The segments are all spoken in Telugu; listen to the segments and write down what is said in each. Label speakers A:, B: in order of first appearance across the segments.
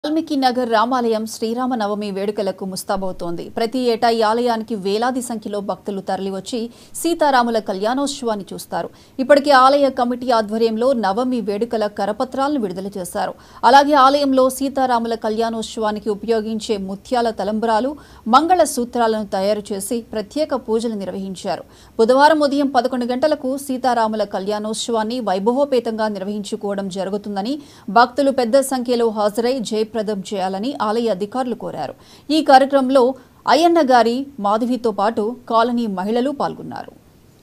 A: వాల్మీకి నగర్ రామాలయం శ్రీరామ నవమి వేడుకలకు ముస్తాబవుతోంది ప్రతి ఏటా ఈ ఆలయానికి వేలాది సంఖ్యలో భక్తులు తరలివచ్చి సీతారాముల కళ్యాణోత్సవాన్ని చూస్తారు ఇప్పటికే ఆలయ కమిటీ ఆధ్వర్యంలో నవమి వేడుకల కరపత్రాలను విడుదల చేశారు అలాగే ఆలయంలో సీతారాముల కళ్యాణోత్సవానికి ఉపయోగించే ముత్యాల తలంబ్రాలు మంగళ సూత్రాలను తయారు చేసి ప్రత్యేక పూజలు నిర్వహించారు బుధవారం ఉదయం పదకొండు గంటలకు సీతారాముల కళ్యాణోత్సవాన్ని వైభవోపేతంగా నిర్వహించుకోవడం జరుగుతుందని భక్తులు పెద్ద సంఖ్యలో హాజరై జయప్రదం చేయాలని ఆలయ అధికారులు కోరారు ఈ కార్యక్రమంలో అయ్యన్న గారి మాధవితో పాటు కాలనీ మహిళలు పాల్గొన్నారు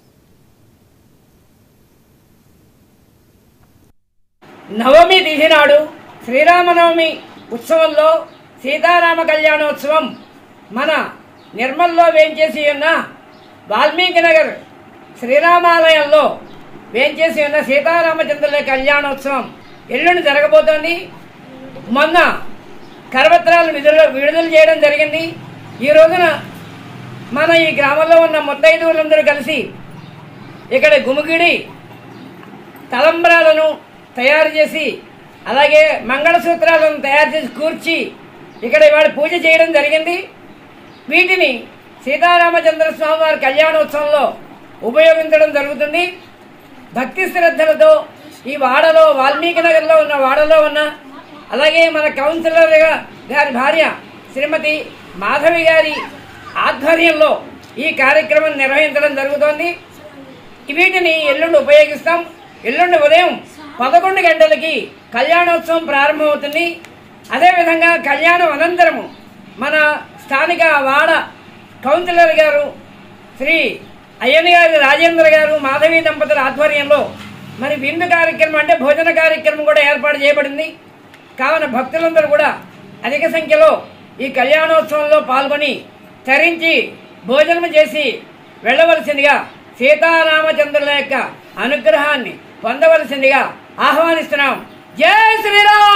B: నవమి తిథి నాడు శ్రీరామనవమి ఉత్సవంలో సీతారామ కళ్యాణోత్సవం మన నిర్మల్లో వేంచేసి ఉన్న వాల్మీకి నగర్ శ్రీరామాలయంలో వేంచేసి ఉన్న సీతారామచంద్రుల కళ్యాణోత్సవం ఎల్లుండి జరగబోతోంది మొన్న కరపత్రాలు విడుదల విడుదల చేయడం జరిగింది ఈ రోజున మన ఈ గ్రామంలో ఉన్న ముత్తైదువులందరూ కలిసి ఇక్కడ గుమిగిడి తలంబ్రాలను తయారు చేసి అలాగే మంగళసూత్రాలను తయారు చేసి కూర్చి ఇక్కడ ఇవాళ పూజ చేయడం జరిగింది వీటిని సీతారామచంద్ర స్వామి వారి కళ్యాణోత్సవంలో ఉపయోగించడం జరుగుతుంది భక్తి శ్రద్ధలతో ఈ వాడలో వాల్మీకి నగర్లో ఉన్న వాడలో ఉన్న అలాగే మన కౌన్సిలర్ గా- గారి భార్య శ్రీమతి మాధవి గారి ఆధ్వర్యంలో ఈ కార్యక్రమం నిర్వహించడం జరుగుతోంది వీటిని ఎల్లుండి ఉపయోగిస్తాం ఎల్లుండి ఉదయం పదకొండు గంటలకి కళ్యాణోత్సవం ప్రారంభమవుతుంది అదేవిధంగా కళ్యాణం అనంతరము మన స్థానిక వాడ కౌన్సిలర్ గారు శ్రీ అయ్యన్న గారి రాజేంద్ర గారు మాధవి దంపతుల ఆధ్వర్యంలో మరి విందు కార్యక్రమం అంటే భోజన కార్యక్రమం కూడా ఏర్పాటు చేయబడింది కావున భక్తులందరూ కూడా అధిక సంఖ్యలో ఈ కళ్యాణోత్సవంలో పాల్గొని తరించి భోజనం చేసి వెళ్ళవలసిందిగా సీతారామచంద్రుల యొక్క అనుగ్రహాన్ని పొందవలసిందిగా ఆహ్వానిస్తున్నాం జై శ్రీరామ్